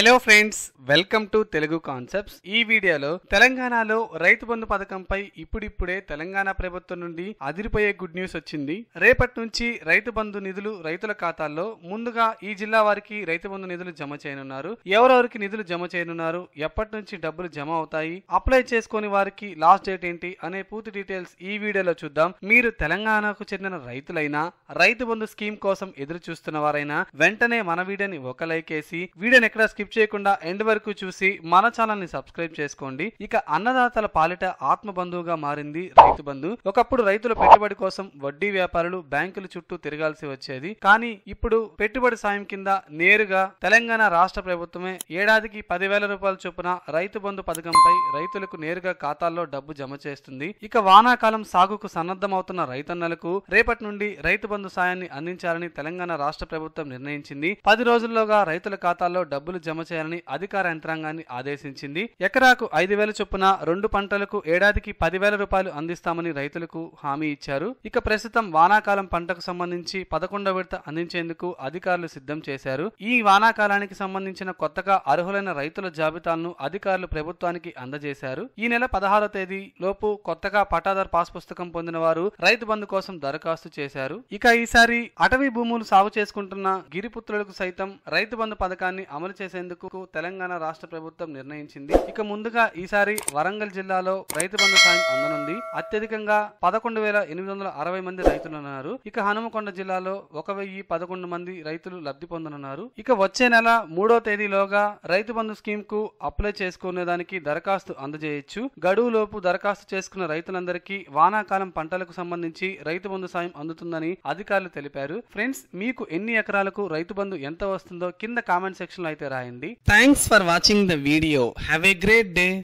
hello friends welcome to Telugu concepts ఈ వీడియోలో తెలంగాణలో రైతు బంధు పథకంపై ఇప్పుడిప్పుడే తెలంగాణ ప్రభుత్వం నుండి అదిరిపోయే గుడ్ న్యూస్ వచ్చింది రేపటి నుంచి రైతు బంధు నిధులు రైతుల ఖాతాల్లో ముందుగా ఈ జిల్లా వారికి రైతు బంధు నిధులు జమ చేయనున్నారు ఎవరెవరికి నిధులు జమ చేయనున్నారు ఎప్పటి నుంచి డబ్బులు జమ అవుతాయి అప్లై చేసుకుని వారికి లాస్ట్ డేట్ ఏంటి అనే పూర్తి డీటెయిల్స్ ఈ వీడియోలో చూద్దాం మీరు తెలంగాణకు చెందిన రైతులైనా రైతు బంధు స్కీమ్ కోసం ఎదురు చూస్తున్న వారైనా వెంటనే మన వీడియోని ఒక లైక్ వేసి వీడియోని ఎక్కడ స్కిప్ చేయకుండా ఎండ్ వరకు చూసి మన ఛానల్ ని సబ్స్క్రైబ్ చేసుకోండి ఇక అన్నదాతల పాలిట ఆత్మ బంధువుగా మారింది రైతు బంధు ఒకప్పుడు రైతుల పెట్టుబడి కోసం వడ్డీ వ్యాపారులు బ్యాంకుల చుట్టూ తిరగాల్సి వచ్చేది కానీ ఇప్పుడు పెట్టుబడి సాయం కింద నేరుగా తెలంగాణ రాష్ట్ర ప్రభుత్వమే ఏడాదికి పదివేల రూపాయల చొప్పున రైతు బంధు పథకంపై రైతులకు నేరుగా ఖాతాల్లో డబ్బు జమ చేస్తుంది ఇక వానాకాలం సాగుకు సన్నద్ధమవుతున్న రైతన్నలకు రేపటి నుండి రైతు బంధు సాయాన్ని అందించాలని తెలంగాణ రాష్ట్ర ప్రభుత్వం నిర్ణయించింది పది రోజుల్లోగా రైతుల ఖాతాల్లో డబ్బులు జమ చేయాలని అధికార యంత్రాంగాన్ని ఆదేశించింది ఎకరాకు ఐదు వేల చొప్పున రెండు పంటలకు ఏడాదికి పదివేల రూపాయలు అందిస్తామని రైతులకు హామీ ఇచ్చారు ఇక ప్రస్తుతం వానాకాలం పంటకు సంబంధించి పదకొండవ విడత అందించేందుకు అధికారులు సిద్ధం చేశారు ఈ వానాకాలానికి సంబంధించిన కొత్తగా అర్హులైన రైతుల జాబితాలను అధికారులు ప్రభుత్వానికి అందజేశారు ఈ నెల పదహారో తేదీ లోపు కొత్తగా పట్టాదార్ పాస్ పుస్తకం పొందిన వారు రైతు బంధు కోసం దరఖాస్తు చేశారు ఇక ఈసారి అటవీ భూములు సాగు చేసుకుంటున్న గిరిపుత్రులకు సైతం రైతు బంధు పథకాన్ని అమలు చేసేందుకు తెలంగాణ రాష్ట్ర ప్రభుత్వం నిర్ణయించింది ఇక ముందుగా ఈసారి వరంగల్ జిల్లాలో రైతు బంధు సాయం అందనుంది అత్యధికంగా పదకొండు వేల ఎనిమిది వందల అరవై మంది రైతులు ఉన్నారు ఇక హనుమకొండ జిల్లాలో ఒక వెయ్యి పదకొండు మంది రైతులు లబ్ధి పొందనున్నారు ఇక వచ్చే నెల మూడో తేదీలోగా రైతు బంధు స్కీమ్ కు అప్లై చేసుకునేదానికి దరఖాస్తు అందజేయొచ్చు గడువు లోపు దరఖాస్తు చేసుకున్న రైతులందరికీ వానాకాలం పంటలకు సంబంధించి రైతు బంధు సాయం అందుతుందని అధికారులు తెలిపారు ఫ్రెండ్స్ మీకు ఎన్ని ఎకరాలకు రైతు బంధు ఎంత వస్తుందో కింద కామెంట్ సెక్షన్ లో అయితే రాయండి thanks for watching the video have a great day